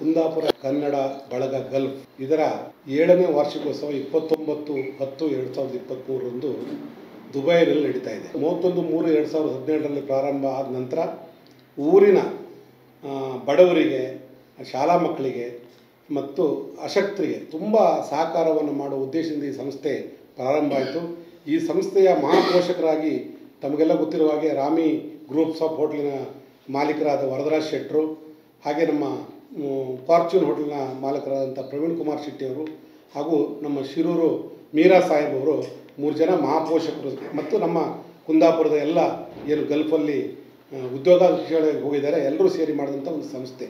ಕುಂದಾಪುರ ಕನ್ನಡ ಬಳಗ ಗಲ್ಫ್ ಇದರ ಏಳನೇ ವಾರ್ಷಿಕೋತ್ಸವ ಇಪ್ಪತ್ತೊಂಬತ್ತು ಹತ್ತು ಎರಡು ಸಾವಿರದ ಇಪ್ಪತ್ತ್ಮೂರರಂದು ದುಬೈನಲ್ಲಿ ನಡೀತಾ ಇದೆ ಮೂವತ್ತೊಂದು ಮೂರು ಎರಡು ಸಾವಿರದ ಹದಿನೇಳರಲ್ಲಿ ಪ್ರಾರಂಭ ಆದ ನಂತರ ಊರಿನ ಆ, ಬಡವರಿಗೆ ಶಾಲಾ ಮಕ್ಕಳಿಗೆ ಮತ್ತು ಅಶಕ್ತರಿಗೆ ತುಂಬ ಸಹಕಾರವನ್ನು ಮಾಡುವ ಉದ್ದೇಶದಿಂದ ಈ ಸಂಸ್ಥೆ ಪ್ರಾರಂಭ ಆಯಿತು ಈ ಸಂಸ್ಥೆಯ ಮಹಾಪೋಷಕರಾಗಿ ತಮಗೆಲ್ಲ ಗೊತ್ತಿರುವ ಹಾಗೆ ರಾಮಿ ಗ್ರೂಪ್ಸ್ ಆಫ್ ಹೋಟ್ಲಿನ ಮಾಲೀಕರಾದ ವರದರಾಜ್ ಶೆಟ್ಟರು ಹಾಗೆ ನಮ್ಮ ಮ್, ಫಾರ್ಚೂನ್ ಹೋಟೆಲ್ನ ಮಾಲೀಕರಾದಂಥ ಪ್ರವೀಣ್ ಕುಮಾರ್ ಶೆಟ್ಟಿಯವರು ಹಾಗೂ ನಮ್ಮ ಶಿರೂರು ಮೀರಾ ಸಾಹೇಬ್ ಅವರು ಮೂರು ಜನ ಮಹಾಪೋಷಕರು ಮತ್ತು ನಮ್ಮ ಕುಂದಾಪುರದ ಎಲ್ಲ ಏನು ಗಲ್ಫಲ್ಲಿ ಆ, ಉದ್ಯೋಗಾವಕಾಶಗಳಿಗೆ ಹೋಗಿದ್ದಾರೆ ಎಲ್ಲರೂ ಸೇರಿ ಮಾಡಿದಂಥ ಒಂದು ಸಂಸ್ಥೆ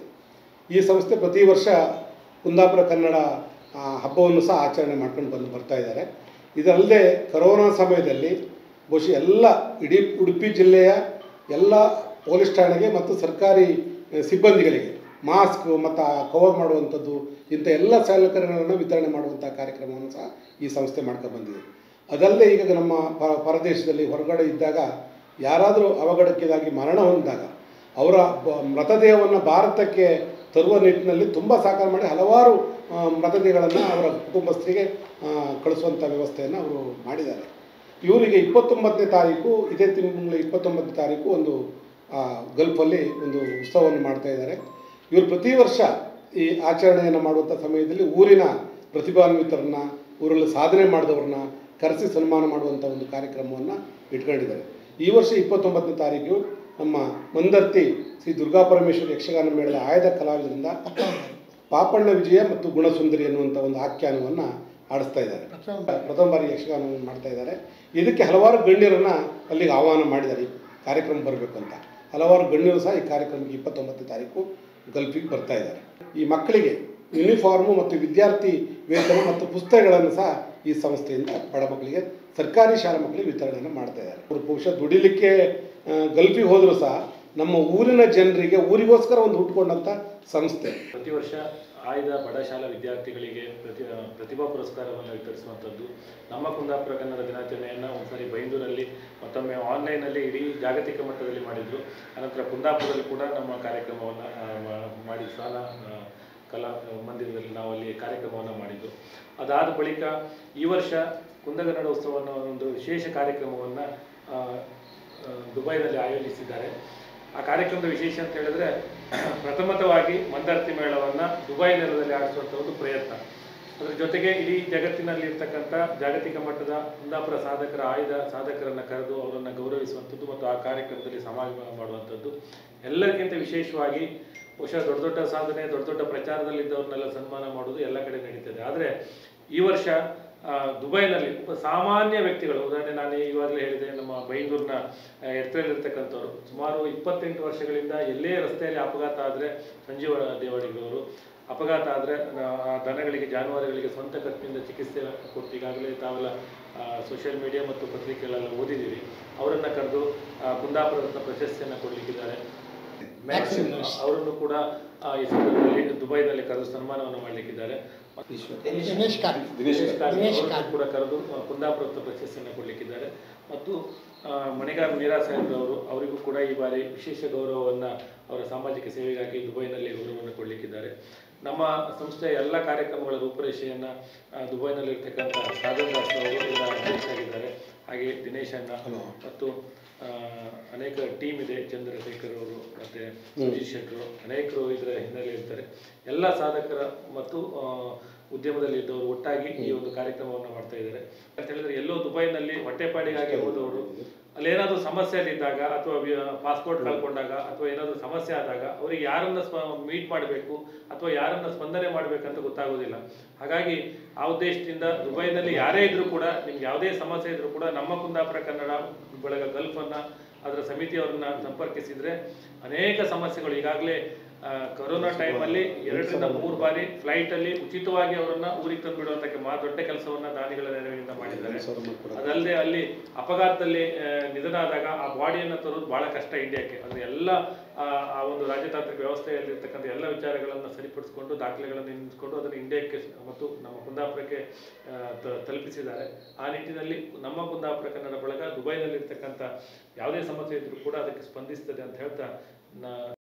ಈ ಸಂಸ್ಥೆ ಪ್ರತಿ ವರ್ಷ ಕುಂದಾಪುರ ಕನ್ನಡ ಆ, ಹಬ್ಬವನ್ನು ಸಹ ಆಚರಣೆ ಮಾಡ್ಕೊಂಡು ಬಂದು ಬರ್ತಾ ಇದ್ದಾರೆ ಇದಲ್ಲದೆ ಕರೋನಾ ಸಮಯದಲ್ಲಿ ಬಹುಶಃ ಎಲ್ಲ ಇಡೀ ಉಡುಪಿ ಜಿಲ್ಲೆಯ ಎಲ್ಲ ಪೊಲೀಸ್ ಠಾಣೆಗೆ ಮತ್ತು ಸರ್ಕಾರಿ ಆ, ಸಿಬ್ಬಂದಿಗಳಿಗೆ ಮಾಸ್ಕ್ ಮತ್ತು ಕವರ್ ಮಾಡುವಂಥದ್ದು ಇಂಥ ಎಲ್ಲ ಸಲಕರಣೆಗಳನ್ನು ವಿತರಣೆ ಮಾಡುವಂಥ ಕಾರ್ಯಕ್ರಮವನ್ನು ಸಹ ಈ ಸಂಸ್ಥೆ ಮಾಡ್ಕೊಂಡು ಬಂದಿದೆ ಅದಲ್ಲದೆ ಈಗ ನಮ್ಮ ಪ ಪರದೇಶದಲ್ಲಿ ಹೊರಗಡೆ ಇದ್ದಾಗ ಯಾರಾದರೂ ಅವಘಡಕ್ಕಿದಾಗಿ ಮರಣ ಹೊಂದಿದಾಗ ಅವರ ಬ- ಮೃತದೇಹವನ್ನು ಭಾರತಕ್ಕೆ ತರುವ ನಿಟ್ಟಿನಲ್ಲಿ ತುಂಬ ಸಹಕಾರ ಮಾಡಿ ಹಲವಾರು ಆ, ಮೃತದೇಹಗಳನ್ನು ಅವರ ಕುಟುಂಬಸ್ಥರಿಗೆ ಆ, ಕಳಿಸುವಂಥ ವ್ಯವಸ್ಥೆಯನ್ನು ಅವರು ಮಾಡಿದ್ದಾರೆ ಇವರಿಗೆ ಇಪ್ಪತ್ತೊಂಬತ್ತನೇ ತಾರೀಕು ಇದೇ ತಿಂಗಳ ಇಪ್ಪತ್ತೊಂಬತ್ತನೇ ತಾರೀಕು ಒಂದು ಆ, ಗಲ್ಫಲ್ಲಿ ಒಂದು ಉತ್ಸವವನ್ನು ಮಾಡ್ತಾ ಇದ್ದಾರೆ ಇವರು ಪ್ರತಿ ವರ್ಷ ಈ ಆಚರಣೆಯನ್ನು ಮಾಡುವಂಥ ಸಮಯದಲ್ಲಿ ಊರಿನ ಪ್ರತಿಭಾನ್ವಿತರನ್ನ ಊರಲ್ಲಿ ಸಾಧನೆ ಮಾಡಿದವ್ರನ್ನ ಕರೆಸಿ ಸನ್ಮಾನ ಮಾಡುವಂಥ ಒಂದು ಕಾರ್ಯಕ್ರಮವನ್ನು ಇಟ್ಕೊಂಡಿದ್ದಾರೆ ಈ ವರ್ಷ ಇಪ್ಪತ್ತೊಂಬತ್ತನೇ ತಾರೀಕು ನಮ್ಮ ಮಂದರ್ತಿ ಶ್ರೀ ದುರ್ಗಾಪರಮೇಶ್ವರಿ ಯಕ್ಷಗಾನ ಮೇಳದ ಆಯ್ದ ಕಲಾವಿದರಿಂದ ಪಾಪಣ್ಣ ವಿಜಯ ಮತ್ತು ಗುಣಸುಂದರಿ ಅನ್ನುವಂಥ ಒಂದು ಆಖ್ಯಾನವನ್ನು ಆಡಿಸ್ತಾ ಇದ್ದಾರೆ ಪ್ರಥಮ ಬಾರಿ ಯಕ್ಷಗಾನವನ್ನು ಮಾಡ್ತಾ ಇದ್ದಾರೆ ಇದಕ್ಕೆ ಹಲವಾರು ಗಣ್ಯರನ್ನು ಅಲ್ಲಿಗೆ ಆಹ್ವಾನ ಮಾಡಿದ್ದಾರೆ ಈ ಕಾರ್ಯಕ್ರಮ ಬರಬೇಕು ಅಂತ ಹಲವಾರು ಗಣ್ಯರು ಸಹ ಈ ಕಾರ್ಯಕ್ರಮಕ್ಕೆ ಇಪ್ಪತ್ತೊಂಬತ್ತನೇ ತಾರೀಕು ಗಲ್ಫಿಗೆ ಬರ್ತಾ ಇದ್ದಾರೆ ಈ ಮಕ್ಕಳಿಗೆ ಯೂನಿಫಾರ್ಮು ಮತ್ತು ವಿದ್ಯಾರ್ಥಿ ವೇತನ ಮತ್ತು ಪುಸ್ತಕಗಳನ್ನು ಸಹ ಈ ಸಂಸ್ಥೆಯಿಂದ ಬಡ ಮಕ್ಕಳಿಗೆ ಸರ್ಕಾರಿ ಶಾಲಾ ಮಕ್ಕಳಿಗೆ ವಿತರಣೆಯನ್ನು ಮಾಡ್ತಾ ಇದ್ದಾರೆ ಅವರು ಬಹುಶಃ ದುಡಿಲಿಕ್ಕೆ ಆ, ಗಲ್ಫಿಗೆ ಹೋದರೂ ಸಹ ನಮ್ಮ ಊರಿನ ಜನರಿಗೆ ಊರಿಗೋಸ್ಕರ ಒಂದು ಹುಟ್ಕೊಂಡಂಥ ಸಂಸ್ಥೆ ಪ್ರತಿ ವರ್ಷ ಆಯ್ದ ಬಡ ಶಾಲಾ ವಿದ್ಯಾರ್ಥಿಗಳಿಗೆ ಪ್ರತಿ ಪ್ರತಿಭಾ ಪುರಸ್ಕಾರವನ್ನು ವಿತರಿಸುವಂಥದ್ದು ನಮ್ಮ ಕುಂದಾಪುರ ಕನ್ನಡ ದಿನಾಚರಣೆಯನ್ನು ಒಂದ್ಸರಿ ಬೈಂದೂರಲ್ಲಿ ಮತ್ತೊಮ್ಮೆ ಆನ್ಲೈನಲ್ಲಿ ಇಡೀ ಜಾಗತಿಕ ಮಟ್ಟದಲ್ಲಿ ಮಾಡಿದರು ಅನಂತರ ಕುಂದಾಪುರದಲ್ಲಿ ಕೂಡ ನಮ್ಮ ಕಾರ್ಯಕ್ರಮವನ್ನು ಆ, ಮಾ- ಮಾಡಿ ಶಾಲಾ ಆ, ಕಲಾ ಮಂದಿರದಲ್ಲಿ ನಾವು ಅಲ್ಲಿ ಕಾರ್ಯಕ್ರಮವನ್ನು ಮಾಡಿದ್ದು ಅದಾದ ಬಳಿಕ ಈ ವರ್ಷ ಕುಂದಗನ್ನಡ ಉತ್ಸವವನ್ನು ಒಂದು ವಿಶೇಷ ಕಾರ್ಯಕ್ರಮವನ್ನು ದುಬೈನಲ್ಲಿ ಆಯೋಜಿಸಿದ್ದಾರೆ ಆ ಕಾರ್ಯಕ್ರಮದ ವಿಶೇಷ ಅಂತ ಹೇಳಿದ್ರೆ ಪ್ರಥಮತವಾಗಿ ಮಂದಾರ್ತಿ ಮೇಳವನ್ನು ದುಬೈ ನೆಲದಲ್ಲಿ ಆಡಿಸುವಂಥ ಒಂದು ಪ್ರಯತ್ನ ಅದರ ಜೊತೆಗೆ ಇಡೀ ಜಗತ್ತಿನಲ್ಲಿ ಇರ್ತಕ್ಕಂಥ ಜಾಗತಿಕ ಮಟ್ಟದ ಕುಂದಾಪುರ ಸಾಧಕರ ಆಯ್ದ ಸಾಧಕರನ್ನು ಕರೆದು ಅವರನ್ನು ಗೌರವಿಸುವಂಥದ್ದು ಮತ್ತು ಆ ಕಾರ್ಯಕ್ರಮದಲ್ಲಿ ಸಮಾಗಮ ಮಾಡುವಂಥದ್ದು ಎಲ್ಲರಿಗಿಂತ ವಿಶೇಷವಾಗಿ ಬಹುಶಃ ದೊಡ್ಡ ದೊಡ್ಡ ಸಾಧನೆ ದೊಡ್ಡ ದೊಡ್ಡ ಪ್ರಚಾರದಲ್ಲಿದ್ದವ್ರನ್ನೆಲ್ಲ ಸನ್ಮಾನ ಮಾಡೋದು ಎಲ್ಲ ಕಡೆ ನಡೀತದೆ ಆದರೆ ಈ ವರ್ಷ ಆ, ದುಬೈನಲ್ಲಿ ಒಬ್ಬ ಸಾಮಾನ್ಯ ವ್ಯಕ್ತಿಗಳು ಉದಾಹರಣೆ ನಾನು ಇವಾಗಲೇ ಹೇಳಿದೆ ನಮ್ಮ ಬೈಂದೂರಿನ ಎತ್ತರಲ್ಲಿರ್ತಕ್ಕಂಥವ್ರು ಸುಮಾರು ಇಪ್ಪತ್ತೆಂಟು ವರ್ಷಗಳಿಂದ ಎಲ್ಲೇ ರಸ್ತೆಯಲ್ಲಿ ಅಪಘಾತ ಆದರೆ ಸಂಜೀವ ದೇವಡಿಗವರು ಅಪಘಾತ ಆದರೆ ಆ ದನಗಳಿಗೆ ಜಾನುವಾರುಗಳಿಗೆ ಸ್ವಂತ ಖರ್ಚಿನಿಂದ ಚಿಕಿತ್ಸೆ ಕೊಟ್ಟು ಈಗಾಗಲೇ ತಾವೆಲ್ಲ ಸೋಷಿಯಲ್ ಮೀಡಿಯಾ ಮತ್ತು ಪತ್ರಿಕೆಗಳೆಲ್ಲ ಓದಿದ್ದೀರಿ ಅವರನ್ನು ಕರೆದು ಆ, ಕುಂದಾಪುರ ರತ್ನ ಪ್ರಶಸ್ತಿಯನ್ನು ಕೊಡಲಿಕ್ಕಿದ್ದಾರೆ ಅವರನ್ನು ಕೂಡ ಆ, ಈ ಸಂದರ್ಭದಲ್ಲಿ ದುಬೈನಲ್ಲಿ ಕರೆದು ಸನ್ಮಾನವನ್ನು ಮಾಡಲಿಕ್ಕಿದ್ದಾರೆ ದಿನೇಶ್ ಕಾರ್ತಿ ದಿನೇಶ್ ಕಾರ್ತಿ ದಿನೇಶ್ ಅವರನ್ನು ಕಾರ್ತಿ. ಕೂಡ ಕರೆದು ಆ, ಕುಂದಾಪುರ ರತ್ನ ಪ್ರಶಸ್ತಿಯನ್ನು ಕೊಡಲಿಕ್ಕಿದ್ದಾರೆ ಮತ್ತು ಆ, ಮಣಿಗಾರ್ ಮೀರಾ ಸಾಹೇಬ್ರವರು ಅವರಿಗೂ ಕೂಡ ಈ ಬಾರಿ ವಿಶೇಷ ಗೌರವವನ್ನು ಅವರ ಸಾಮಾಜಿಕ ಸೇವೆಗಾಗಿ ದುಬೈನಲ್ಲಿ ಗೌರವವನ್ನು ಕೊಡಲಿಕ್ಕಿದ್ದಾರೆ ನಮ್ಮ ಸಂಸ್ಥೆಯ ಎಲ್ಲ ಕಾರ್ಯಕ್ರಮಗಳ ರೂಪುರೇಷೆಯನ್ನು ದುಬೈನಲ್ಲಿರ್ತಕ್ಕಂಥ ಸಾಧನ್ ದಾಸ್ ಅವರು ಇದರ ಅಧ್ಯಕ್ಷರಾಗಿದ್ದಾರೆ ಹಾಗೆ ದಿನೇಶ್ ಅಣ್ಣ ಮತ್ತು ಆ, ಅನೇಕ ಟೀಮ್ ಇದೆ ಚಂದ್ರಶೇಖರ್ ಅವರು ಮತ್ತೆ ಸುಜೀತ್ ಶೆಟ್ಟರು ಅನೇಕರು ಇದರ ಹಿನ್ನೆಲೆ ಇರ್ತಾರೆ ಎಲ್ಲ ಸಾಧಕರ ಮತ್ತು ಆ, ಉದ್ಯಮದಲ್ಲಿ ಇದ್ದವರು ಒಟ್ಟಾಗಿ ಈ ಒಂದು ಕಾರ್ಯಕ್ರಮವನ್ನು ಮಾಡ್ತಾ ಇದ್ದಾರೆ ಅಂತ ಹೇಳಿದ್ರೆ ಎಲ್ಲೋ ದುಬೈನಲ್ಲಿ ಹೊಟ್ಟೆಪಾಡಿಗಾಗಿ ಹೋದವರು ಅಲ್ಲೇನಾದ್ರೂ ಸಮಸ್ಯೆಯಲ್ಲಿದ್ದಾಗ ಅಥವಾ ಪಾಸ್ಪೋರ್ಟ್ ಕಳ್ಕೊಂಡಾಗ ಅಥವಾ ಏನಾದರೂ ಸಮಸ್ಯೆ ಆದಾಗ ಅವರಿಗೆ ಯಾರನ್ನ ಸ್ಪ ಮೀಟ್ ಮಾಡಬೇಕು ಅಥವಾ ಯಾರನ್ನ ಸ್ಪಂದನೆ ಮಾಡಬೇಕಂತ ಗೊತ್ತಾಗೋದಿಲ್ಲ ಹಾಗಾಗಿ ಆ ಉದ್ದೇಶದಿಂದ ದುಬೈನಲ್ಲಿ ಯಾರೇ ಇದ್ರೂ ಕೂಡ ನಿಮ್ಗೆ ಯಾವುದೇ ಸಮಸ್ಯೆ ಇದ್ರೂ ಕೂಡ ನಮ್ಮ ಕುಂದಾಪುರ ಕನ್ನಡ ಬಳಗ ಗಲ್ಫನ್ನು ಅದರ ಸಮಿತಿಯವರನ್ನ ಸಂಪರ್ಕಿಸಿದ್ರೆ ಅನೇಕ ಸಮಸ್ಯೆಗಳು ಈಗಾಗಲೇ ಆ, ಕೊರೋನಾ ಟೈಮಲ್ಲಿ ಎರಡರಿಂದ ಮೂರು ಬಾರಿ ಫ್ಲೈಟಲ್ಲಿ ಉಚಿತವಾಗಿ ಅವರನ್ನ ಊರಿಗೆ ತಂದುಬಿಡುವಂಥ ಮಾ ದೊಡ್ಡ ಕೆಲಸವನ್ನ ದಾನಿಗಳ ನೆರವಿನಿಂದ ಮಾಡಿದ್ದಾರೆ ಅದಲ್ಲದೆ ಅಲ್ಲಿ ಅಪಘಾತದಲ್ಲಿ ಆ, ನಿಧನ ಆದಾಗ ಆ ಬಾಡಿಯನ್ನು ತರೋದು ಬಹಳ ಕಷ್ಟ ಇಂಡಿಯಾಕ್ಕೆ ಅಂದ್ರೆ ಎಲ್ಲ ಆ, ಆ ಒಂದು ರಾಜತಾಂತ್ರಿಕ ವ್ಯವಸ್ಥೆಯಲ್ಲಿರ್ತಕ್ಕಂಥ ಎಲ್ಲ ವಿಚಾರಗಳನ್ನು ಸರಿಪಡಿಸಿಕೊಂಡು ದಾಖಲೆಗಳನ್ನು ನಿಲ್ಲಿಸಿಕೊಂಡು ಅದನ್ನು ಇಂಡಿಯಾಕ್ಕೆ ಸ- ಮತ್ತು ನಮ್ಮ ಕುಂದಾಪುರಕ್ಕೆ ಆ, ತ- ತಲುಪಿಸಿದ್ದಾರೆ ಆ ನಿಟ್ಟಿನಲ್ಲಿ ನಮ್ಮ ಕುಂದಾಪುರ ಕನ್ನಡ ಬಳಗ ದುಬೈನಲ್ಲಿರ್ತಕ್ಕಂಥ ಯಾವುದೇ ಸಮಸ್ಯೆ ಇದ್ರೂ ಕೂಡ ಅದಕ್ಕೆ ಸ್ಪಂದಿಸ್ತದೆ ಅಂತ ಹೇಳ್ತಾ ನಾ